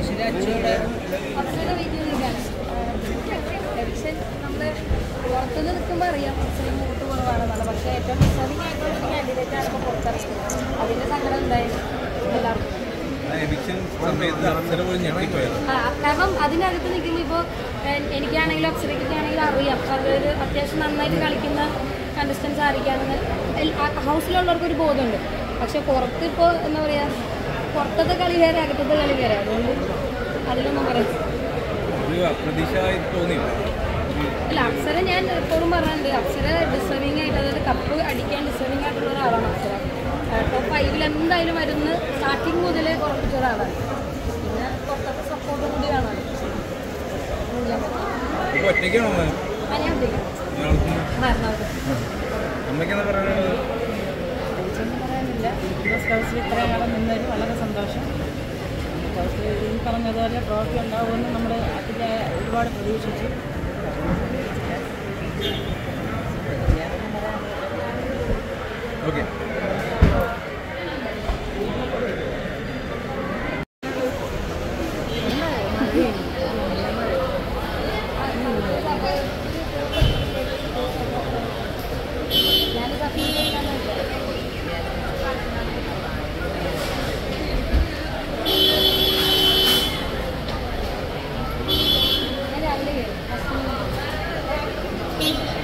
ശരി അച്ചുവിടെ അപ്സര വെയിറ്റ് ചെയ്തിരിക്കുകയാണ് എലക്ഷൻ നമ്മൾ പുറത്തുനിന്ന് നിൽക്കുമ്പോൾ അറിയാം അപ്സര വോട്ട് കുറവാണെന്നല്ല പക്ഷേ ഏറ്റവും ഡിസേർവിംഗ് ആയിട്ടുള്ള ഒരു കാൻഡിഡേറ്റ് ആണ് ഇപ്പോൾ പുറത്തിറക്കുന്നത് അതിൻ്റെ സങ്കടം ഉണ്ടായി എല്ലാവർക്കും എവിക്ഷൻ സമയത്ത് അപ്സര പോലും ഞെട്ടിപ്പോയത് ആ, കാരണം അതിനകത്ത് നിൽക്കുമ്പോൾ ഇപ്പോൾ എനിക്കാണെങ്കിലും അപ്സരയ്ക്കാണെങ്കിലും അറിയാം അതൊരു അത്യാവശ്യം നന്നായിട്ട് കളിക്കുന്ന കണ്ടസ്റ്റൻസ് ആയിരിക്കാണെന്ന് എൽ- ആ ഹൗസിലുള്ളവർക്ക് ഒരു ബോധമുണ്ട് പക്ഷെ പുറത്ത് ഇപ്പോൾ എന്താ പറയുക പുറത്തത്തെ കളി വേറെ അകത്തത്തെ കളി വേറെ അതുകൊണ്ട് അതിലൊന്നും പറയാം ഒരു അപ്രതീക്ഷയായി തോന്നിയോ അല്ല അപ്സര ഞാൻ എപ്പോഴും പറഞ്ഞിട്ടുണ്ട് അപ്സര ഡിസേർവിംഗ് ആയിട്ട് അതായത് കപ്പ് അടിക്കാൻ ഡിസേർവിംഗ് ആയിട്ടുള്ള ഒരാളാണ് അപ്സര ടോപ്പ് ഫൈവിൽ എന്തായാലും വരുന്ന സ്റ്റാർട്ടിങ് മുതലേ ഉറപ്പിച്ച ഒരാളാണ് പിന്നെ പുറത്തത്തെ സപ്പോർട്ടും കൂടി വേണം ഇപ്പൊ ഒറ്റയ്ക്കാണോ ആ ഞാൻ ഉദ്ദേശിക്കുന്നത് ഇയാൾക്കും എറണാകുളം അമ്മയ്ക്കെന്താ പറയാനുള്ളത് ഒന്നും പറയാനില്ല ബിഗ് ഹൗസിൽ ഇത്രയും കാലം നിന്നതിൽ വളരെ സന്തോഷം ഹൗസിൽ ഈ പറഞ്ഞതുപോലെ ട്രോഫി ഉണ്ടാവുമെന്ന് നമ്മൾ അതിൻ്റെ ഒരുപാട് പ്രതീക്ഷിച്ചു ഓക്കെ ഞാൻ സഫീലിലേക്കാണ് ഞാൻ രാവിലെ കയറി. ഫസ്റ്റ്